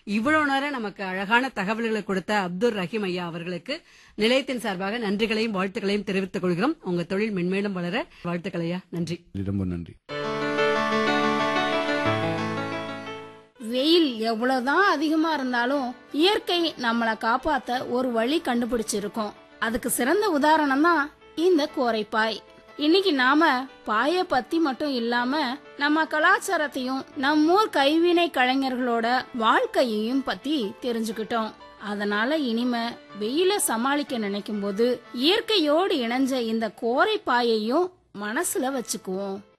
இவ்வளவு நேரம் நமக்கு அழகான தகவல்களை கொடுத்த அப்துல் ரஹீம் ஐயா அவர்களுக்கு நிலையத்தின் சார்பாக நன்றிகளையும் வாழ்த்துக்களையும் தெரிவித்துக் கொள்கிறோம் உங்க தொழில் மென்மேலும் வளர வாழ்த்துக்கள் ஐயா நன்றி ரொம்ப நன்றி வெயில் எவ்வளவுதான் அதிகமா இருந்தாலும் இயற்கை நம்மளை காப்பாத்த ஒரு வழி கண்டுபிடிச்சிருக்கோம் அதுக்கு சிறந்த உதாரணம் தான் இந்த கோரைப்பாய் இன்னைக்கு நாம பாய பத்தி மட்டும் இல்லாம நம்ம கலாச்சாரத்தையும் நம்மூர் கைவினை கலைஞர்களோட வாழ்க்கையையும் பத்தி தெரிஞ்சுக்கிட்டோம் அதனால இனிமே வெயில சமாளிக்க நினைக்கும் போது இயற்கையோடு இணைஞ்ச இந்த கோரைப்பாயையும் மனசுல வச்சுக்குவோம்